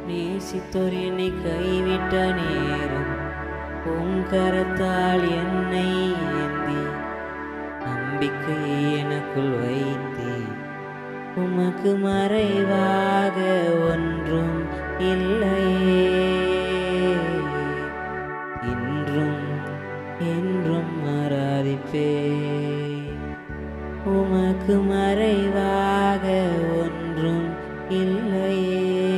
நேசித்தோர் என்னை கைவிட்ட நேரம் உங்கரத்தால் என்னை ஏந்தி நம்பிக்கையை எனக்குள் வைத்தே உமக்கு மறைவாக ஒன்றும் இல்லையே இன்றும் என்றும் ஆராதிப்பே உமக்கு மறைவாக ஒன்றும் இல்லையே